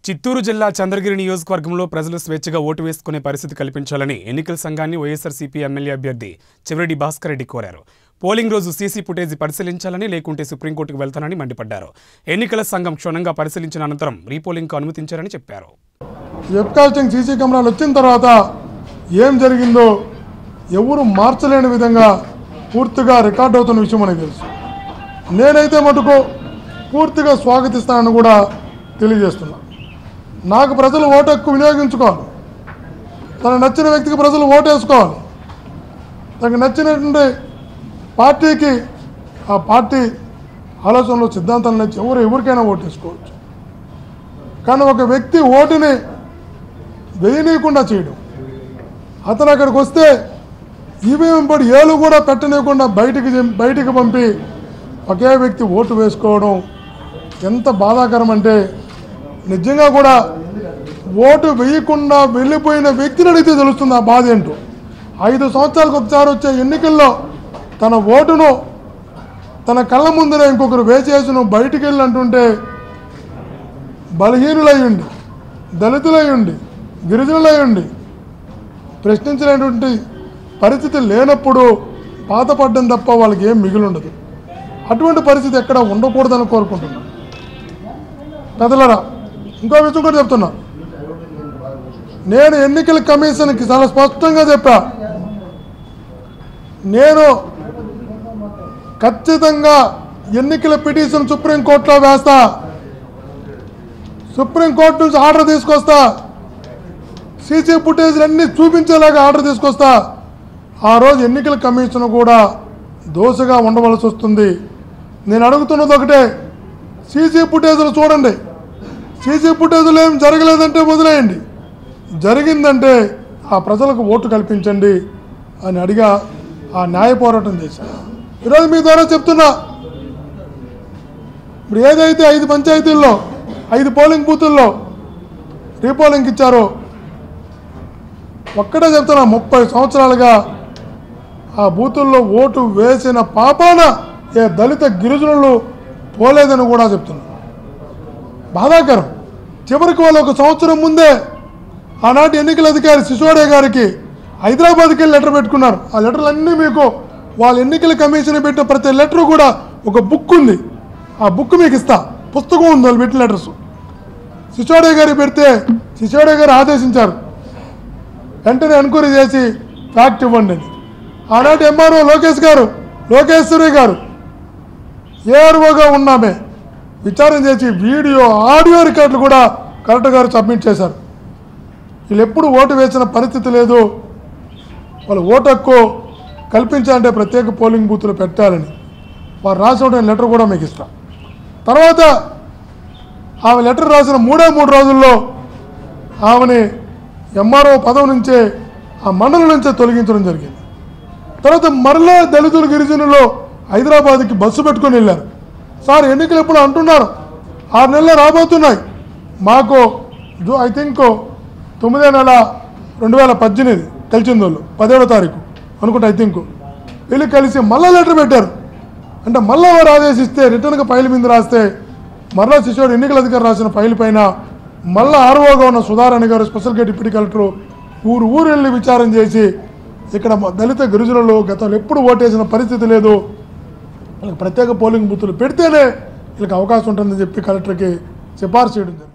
చిత్తూరు జిల్లా చంద్రగిరి నియోజకవర్గంలో ప్రజలు స్వేచ్ఛగా ఓటు వేసుకునే పరిస్థితి కల్పించాలని ఎన్నికల సంఘాన్ని వైఎస్ఆర్సీపీ ఎమ్మెల్యే అభ్యర్థి చివరెడ్డి భాస్కర్ రెడ్డి కోరారు పోలింగ్ రోజు సీసీ ఫుటేజ్ పరిశీలించాలని లేకుంటే సుప్రీంకోర్టుకు వెళ్తానని మండిపడ్డారు ఎన్నికల సంఘం క్షుణ్ణంగా పరిశీలించిన అనంతరం రీపోలింగ్కు అనుమతించారని చెప్పారు వెబ్కాస్టింగ్ సీసీ కెమెరాలు వచ్చిన తర్వాత ఏం జరిగిందో ఎవరు మార్చలేని విధంగా పూర్తిగా రికార్డ్ అవుతున్న విషయం మనకు తెలుసు నేనైతే మటుకు పూర్తిగా స్వాగతిస్తానని కూడా తెలియజేస్తున్నా నాకు ప్రజలు ఓటు హక్కు వినియోగించుకోవాలి తనకు నచ్చిన వ్యక్తికి ప్రజలు ఓటు వేసుకోవాలి తనకు నచ్చినటువంటి పార్టీకి ఆ పార్టీ ఆలోచనలు సిద్ధాంతాలు నచ్చి ఎవరు ఎవరికైనా ఓటు వేసుకోవచ్చు కానీ ఒక వ్యక్తి ఓటుని వేయనీయకుండా చేయడం అతను అక్కడికి వస్తే ఈవీఎం పడి ఏలు కూడా పెట్టనీయకుండా బయటికి జం- బయటికి పంపి ఒకే వ్యక్తి ఓటు వేసుకోవడం ఎంత బాధాకరం అంటే నిజంగా కూడా ఓటు వేయకుండా వెళ్ళిపోయిన వ్యక్తిని అడిగితే తెలుస్తుంది ఆ బాధ ఏంటో ఐదు సంవత్సరాలకు ఒకసారి వచ్చే ఎన్నికల్లో తన ఓటును తన కళ్ళ ముందర ఇంకొకరు వేసేసి నువ్వు బయటికి వెళ్ళి అంటుంటే బలహీనులై ఉండి దళితులై ఉండి గిరిజనులై ఉండి ప్రశ్నించినటువంటి పరిస్థితి లేనప్పుడు పాతపడ్డం తప్ప వాళ్ళకి ఏం మిగిలి ఉండదు అటువంటి పరిస్థితి ఎక్కడ ఉండకూడదని కోరుకుంటున్నాను పెదలరా ఇంకో విషయం కూడా చెప్తున్నా నేను ఎన్నికల కమిషన్కి చాలా స్పష్టంగా చెప్పా నేను ఖచ్చితంగా ఎన్నికల పిటిషన్ సుప్రీంకోర్టులో వేస్తా సుప్రీంకోర్టు నుంచి ఆర్డర్ తీసుకొస్తా సీసీ ఫుటేజ్లు అన్నీ చూపించేలాగా ఆర్డర్ తీసుకొస్తా ఆ రోజు ఎన్నికల కమిషన్ కూడా దోషగా ఉండవలసి వస్తుంది నేను అడుగుతున్నది ఒకటే సీసీ ఫుటేజ్లు చూడండి సీసీ ఫుటేజ్లు ఏం జరగలేదంటే వదిలేయండి జరిగిందంటే ఆ ప్రజలకు ఓటు కల్పించండి అని అడిగా ఆ న్యాయ పోరాటం చేశాను ఈరోజు మీ ద్వారా చెప్తున్నా ఇప్పుడు ఏదైతే ఐదు పంచాయతీల్లో ఐదు పోలింగ్ బూతుల్లో రీపోలింగ్ ఇచ్చారో ఒక్కటే చెప్తున్నా ముప్పై సంవత్సరాలుగా ఆ బూతుల్లో ఓటు వేసిన పాపాన ఏ దళిత గిరిజనులు పోలేదని కూడా చెప్తున్నా బాధాకరం చివరికి వాళ్ళు ఒక సంవత్సరం ముందే ఆనాటి ఎన్నికల అధికారి సిసోడే గారికి హైదరాబాద్కి వెళ్ళి లెటర్ పెట్టుకున్నారు ఆ లెటర్లన్నీ మీకు వాళ్ళ ఎన్నికల కమిషన్ పెట్టిన ప్రతి లెటర్ కూడా ఒక బుక్ ఉంది ఆ బుక్ మీకు ఇస్తా పుస్తకం ఉంది వాళ్ళు పెట్టిన లెటర్స్ సిసోడే గారికి పెడితే సిసోడే గారు ఆదేశించారు వెంటనే ఎంక్వైరీ చేసి ఫ్యాక్ట్ ఇవ్వండి అని ఆనాటి ఎంఆర్ఓ లోకేష్ గారు లోకేశ్వరి గారు ఏఆర్ఓగా ఉన్నామే విచారణ చేసి వీడియో ఆడియో రికార్డులు కూడా కలెక్టర్ గారు సబ్మిట్ చేశారు వీళ్ళు ఎప్పుడు ఓటు వేసిన పరిస్థితి లేదు వాళ్ళు ఓటు హక్కు కల్పించాలంటే ప్రత్యేక పోలింగ్ బూత్లు పెట్టాలని వారు రాసిన లెటర్ కూడా మీకు ఇస్తాం తర్వాత ఆమె లెటర్ రాసిన మూడే మూడు రోజుల్లో ఆమెని ఎంఆర్ఓ పదవి నుంచే ఆ మండలం నుంచే తొలగించడం జరిగింది తర్వాత మరలా దళితులు గిరిజనులు హైదరాబాద్కి బస్సు పెట్టుకొని వెళ్ళారు సార్ ఎన్నికలు ఎప్పుడు అంటున్నారు ఆరు నెలలు రాబోతున్నాయి మాకు జూ ఐ థింక్ తొమ్మిదో నెల రెండు వేల పద్దెనిమిది కలిసింది వాళ్ళు పదిహేడో తారీఖు అనుకుంటా ఐ థింక్ వీళ్ళు కలిసి మళ్ళా లెటర్ పెట్టారు అంటే మళ్ళా వారు ఆదేశిస్తే రిటర్న్గా ఫైల్ మీద రాస్తే మరలా శిశువుడు ఎన్నికల అధికారి రాసిన ఫైల్ పైన మళ్ళా ఆర్ఓగా ఉన్న సుధారాణి గారు స్పెషల్ గా డిప్యూటీ కలెక్టర్ ఊరు ఊరు వెళ్ళి విచారం చేసి ఇక్కడ మా దళిత గిరిజనులు గతంలో ఎప్పుడు ఓటేసిన పరిస్థితి లేదు వీళ్ళకి ప్రత్యేక పోలింగ్ బూతులు పెడితేనే వీళ్ళకి అవకాశం ఉంటుందని చెప్పి కలెక్టర్కి సిఫార్సు చేయడం జరిగింది